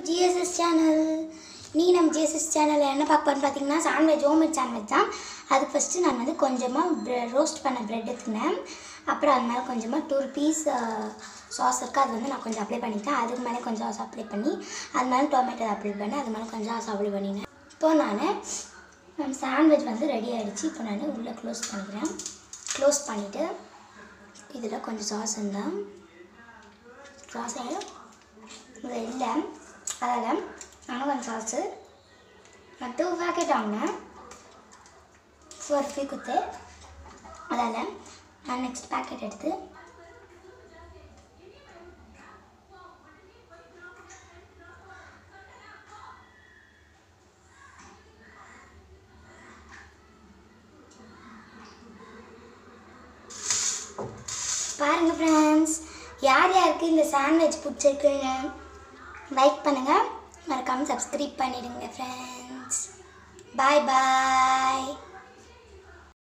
GSS channel நீ நம்ம GSS சேனலில் என்ன பார்க்க போறோம்னு பார்த்தீங்கன்னா சாண்ட்விச் ஹோம்மேட் சாண்ட்விச் தான் அதுக்கு ஃபஸ்ட்டு நான் வந்து கொஞ்சமாக ரோஸ்ட் பண்ண ப்ரெட் எடுத்துனேன் அப்புறம் அது மேலே கொஞ்சமாக டூ ருபீஸ் சாஸ் இருக்குது அது வந்து நான் கொஞ்சம் அப்ளை பண்ணிட்டேன் அதுக்கு மேலே கொஞ்சம் சாஸ் அப்ளை பண்ணி அது மேலே டொமேட்டோ அப்ளை பண்ணி அது மேலே கொஞ்சம் சாஸ் அப்ளை பண்ணினேன் இப்போ நான் சாண்ட்விச் வந்து ரெடி ஆகிடுச்சு இப்போ நான் உள்ளே க்ளோஸ் பண்ணிக்கிறேன் க்ளோஸ் பண்ணிவிட்டு இதில் கொஞ்சம் சாஸ் இருந்தால் சாஸ் இதில் இல்லை அதில் நானும் கொஞ்சம் சாஸு நான் டூ பேக்கெட் வாங்கினேன் ஃபோர் ருபி கொடுத்து அதில் நான் நெக்ஸ்ட் பேக்கெட் எடுத்து பாருங்கள் ஃப்ரெண்ட்ஸ் யார் யாருக்கு இந்த சாண்ட்விச் பிடிச்சிருக்குன்னு லைக் பண்ணுங்கள் மறக்காமல் சப்ஸ்கிரைப் பண்ணிடுங்க ஃப்ரெண்ட்ஸ் பாய் பாய்